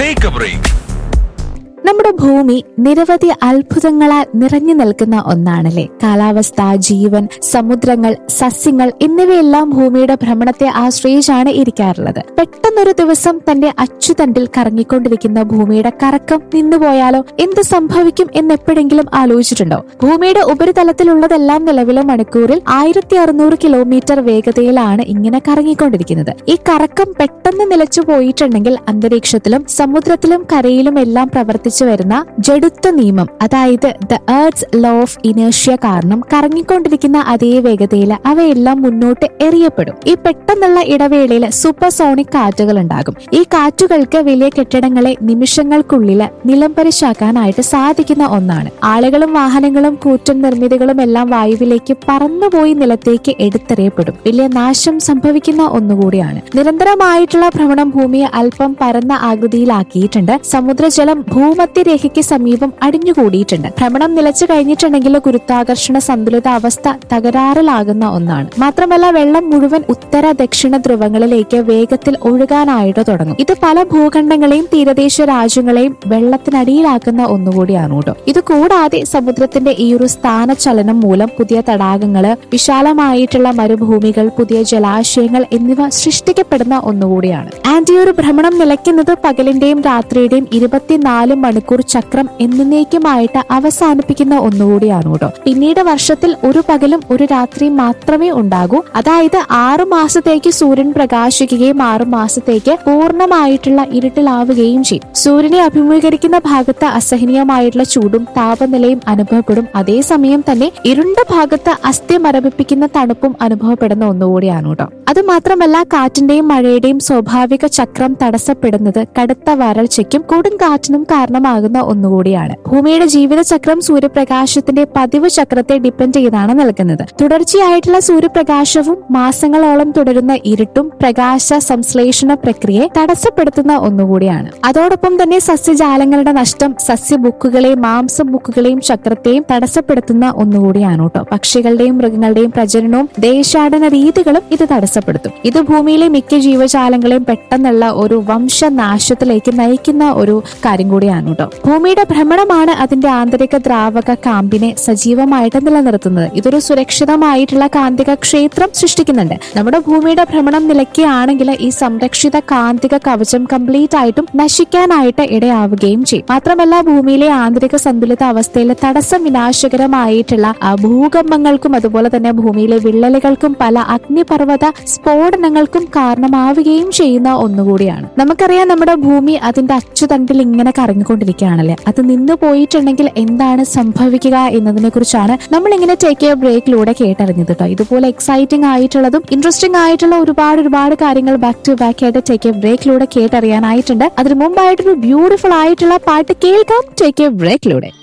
take A break നമ്മുടെ ഭൂമി നിരവധി അത്ഭുതങ്ങളാൽ നിറഞ്ഞു നിൽക്കുന്ന ഒന്നാണല്ലേ കാലാവസ്ഥ ജീവൻ സമുദ്രങ്ങൾ സസ്യങ്ങൾ എന്നിവയെല്ലാം ഭൂമിയുടെ ഭ്രമണത്തെ ആശ്രയിച്ചാണ് ഇരിക്കാറുള്ളത് പെട്ടെന്നൊരു ദിവസം തന്റെ അച്ചുതണ്ടിൽ കറങ്ങിക്കൊണ്ടിരിക്കുന്ന ഭൂമിയുടെ കറക്കം നിന്നുപോയാലോ എന്ത് സംഭവിക്കും എന്നെപ്പോഴെങ്കിലും ആലോചിച്ചിട്ടുണ്ടോ ഭൂമിയുടെ ഉപരിതലത്തിലുള്ളതെല്ലാം നിലവിലെ മണിക്കൂറിൽ ആയിരത്തി അറുന്നൂറ് കിലോമീറ്റർ വേഗതയിലാണ് ഇങ്ങനെ കറങ്ങിക്കൊണ്ടിരിക്കുന്നത് ഈ കറക്കം പെട്ടെന്ന് നിലച്ചു പോയിട്ടുണ്ടെങ്കിൽ അന്തരീക്ഷത്തിലും സമുദ്രത്തിലും കരയിലും എല്ലാം പ്രവർത്തിച്ചു വരുന്ന ജഡുത്വ നിയമം അതായത് ദ എർത്ത്സ് ലോ ഓഫ് ഇനേഷ്യ കാരണം കറങ്ങിക്കൊണ്ടിരിക്കുന്ന അതേ വേഗതയിൽ അവയെല്ലാം മുന്നോട്ട് എറിയപ്പെടും ഈ പെട്ടെന്നുള്ള ഇടവേളയിൽ സൂപ്പർസോണിക് കാറ്റുകൾ ഉണ്ടാകും ഈ കാറ്റുകൾക്ക് വലിയ കെട്ടിടങ്ങളെ നിമിഷങ്ങൾക്കുള്ളിൽ നിലംപരിശാക്കാനായിട്ട് സാധിക്കുന്ന ഒന്നാണ് ആളുകളും വാഹനങ്ങളും കൂറ്റൻ നിർമ്മിതികളും എല്ലാം വായുവിലേക്ക് പറന്നുപോയി നിലത്തേക്ക് എടുത്തെറിയപ്പെടും വലിയ നാശം സംഭവിക്കുന്ന ഒന്നുകൂടിയാണ് നിരന്തരമായിട്ടുള്ള ഭ്രമണം ഭൂമിയെ അല്പം പരന്ന ആകൃതിയിലാക്കിയിട്ടുണ്ട് സമുദ്രജലം ഭൂമധ്യരേഖയ്ക്ക് സമീപം അടിഞ്ഞുകൂടിയിട്ടുണ്ട് ഭ്രമണം നിലച്ചു കഴിഞ്ഞിട്ടുണ്ടെങ്കിൽ ഗുരുത്വാകർഷണ സന്തുലിത അവസ്ഥ തകരാറിലാകുന്ന ഒന്നാണ് മാത്രമല്ല വെള്ളം മുഴുവൻ ഉത്തര ദക്ഷിണ ധ്രുവങ്ങളിലേക്ക് വേഗത്തിൽ ഒഴുകാനായിട്ട് തുടങ്ങും ഇത് പല ഭൂഖണ്ഡങ്ങളെയും തീരദേശ രാജ്യങ്ങളെയും വെള്ളത്തിനടിയിലാക്കുന്ന ഒന്നുകൂടിയാണ് കേട്ടോ ഇത് കൂടാതെ സമുദ്രത്തിന്റെ ഈ ഒരു സ്ഥാനചലനം മൂലം പുതിയ തടാകങ്ങള് വിശാലമായിട്ടുള്ള മരുഭൂമികൾ പുതിയ ജലാശയങ്ങൾ എന്നിവ സൃഷ്ടിക്കപ്പെടുന്ന ഒന്നുകൂടിയാണ് ആൻഡ് ഈ ഒരു ഭ്രമണം നിലയ്ക്കുന്നത് പകലിന്റെയും രാത്രിയുടെയും ഇരുപത്തിനാല് മണിക്കൂർ ചക്രം എന്നേക്കുമായിട്ട് അവസാനിപ്പിക്കുന്ന ഒന്നുകൂടിയാണ് കേട്ടോ പിന്നീട് വർഷത്തിൽ ഒരു പകലും ഒരു രാത്രിയും മാത്രമേ ഉണ്ടാകൂ അതായത് ആറു മാസത്തേക്ക് സൂര്യൻ പ്രകാശിക്കുകയും ആറു മാസത്തേക്ക് പൂർണ്ണമായിട്ടുള്ള ഇരുട്ടിലാവുകയും ചെയ്യും സൂര്യനെ അഭിമുഖീകരിക്കുന്ന ഭാഗത്ത് അസഹനീയമായിട്ടുള്ള ചൂടും താപനിലയും അനുഭവപ്പെടും അതേസമയം തന്നെ ഇരുണ്ട ഭാഗത്ത് അസ്ഥി മരവിപ്പിക്കുന്ന തണുപ്പും അനുഭവപ്പെടുന്ന ഒന്നുകൂടിയാണ് കേട്ടോ അത് മാത്രമല്ല കാറ്റിന്റെയും മഴയുടെയും സ്വാഭാവിക ചക്രം തടസ്സപ്പെടുന്നത് കടുത്ത വരൾച്ചയ്ക്കും കൊടുങ്കാറ്റിനും കാരണമാകുന്ന ഒന്നുകൂടിയാണ് ഭൂമിയുടെ ജീവിതചക്രം സൂര്യപ്രകാശത്തിന്റെ പതിവ് ചക്രത്തെ ഡിപ്പെൻഡ് ചെയ്താണ് നിൽക്കുന്നത് തുടർച്ചയായിട്ടുള്ള സൂര്യപ്രകാശവും മാസങ്ങളോളം തുടരുന്ന ഇരുട്ടും പ്രകാശ സംശ്ലേഷണ പ്രക്രിയയെ തടസ്സപ്പെടുത്തുന്ന ഒന്നുകൂടിയാണ് അതോടൊപ്പം തന്നെ സസ്യജാലങ്ങളുടെ നഷ്ടം സസ്യബുക്കുകളെയും മാംസബുക്കുകളെയും ചക്രത്തെയും തടസ്സപ്പെടുത്തുന്ന ഒന്നുകൂടിയാണ് കേട്ടോ പക്ഷികളുടെയും മൃഗങ്ങളുടെയും പ്രജനനവും ദേശാടന രീതികളും ഇത് തടസ്സപ്പെടുത്തും ഇത് ഭൂമിയിലെ മിക്ക ജീവജാലങ്ങളെയും പെട്ടെന്നുള്ള ഒരു വംശനാശത്തിലേക്ക് നയിക്കുന്ന ഒരു കാര്യം കൂടിയാണ് കേട്ടോ ഭൂമിയുടെ ഭ്രമണമാണ് അതിന്റെ ആന്തരിക ദ്രാവക കാമ്പിനെ സജീവമായിട്ട് നിലനിർത്തുന്നത് ഇതൊരു സുരക്ഷിതമായിട്ടുള്ള കാന്തിക ക്ഷേത്രം സൃഷ്ടിക്കുന്നുണ്ട് നമ്മുടെ ഭൂമിയുടെ ഭ്രമണം നിലയ്ക്കുകയാണെങ്കിൽ ഈ സംരക്ഷിത കാന്തിക കവചം കംപ്ലീറ്റ് ആയിട്ടും നശിക്കാനായിട്ട് ഇടയാവുകയും ചെയ്യും മാത്രമല്ല ഭൂമിയിലെ ആന്തരിക സന്തുലിത അവസ്ഥയിൽ തടസ്സം വിനാശകരമായിട്ടുള്ള ആ, ഭൂകമ്പങ്ങൾക്കും അതുപോലെ തന്നെ ഭൂമിയിലെ വിള്ളലുകൾക്കും പല അഗ്നിപർവ്വത സ്ഫോടനങ്ങൾക്കും കാരണമാവുകയും ചെയ്യുന്ന ഒന്നുകൂടിയാണ് നമുക്കറിയാം നമ്മുടെ ഭൂമി അതിന്റെ അച്ചുതണ്ടിൽ ഇങ്ങനെ കറങ്ങിക്കൊണ്ടിരിക്കുകയാണല്ലേ അത് നിന്നു പോയിട്ടുണ്ടെങ്കിൽ എന്താണ് സംഭവിക്കുക എന്നതിനെ കുറിച്ചാണ് നമ്മൾ ഇങ്ങനെ ടേക്ക് എ ബ്രേക്കിലൂടെ കേട്ടറിഞ്ഞത് കേട്ടോ ഇതുപോലെ എക്സൈറ്റിംഗ് ആയിട്ടുള്ളതും ഇൻട്രസ്റ്റിംഗ് ആയിട്ടുള്ള ഒരുപാട് ഒരുപാട് കാര്യങ്ങൾ ബാക്ക് ടു ബാക്ക് ആയിട്ട് ടേക്ക് എ ബ്രേക്കിലൂടെ കേട്ടറിയാനായിട്ടുണ്ട് അതിന് മുമ്പായിട്ടൊരു ബ്യൂട്ടിഫുൾ ആയിട്ടുള്ള പാട്ട് കേൾക്കാം ടേക്ക് എ ബ്രേക്കിലൂടെ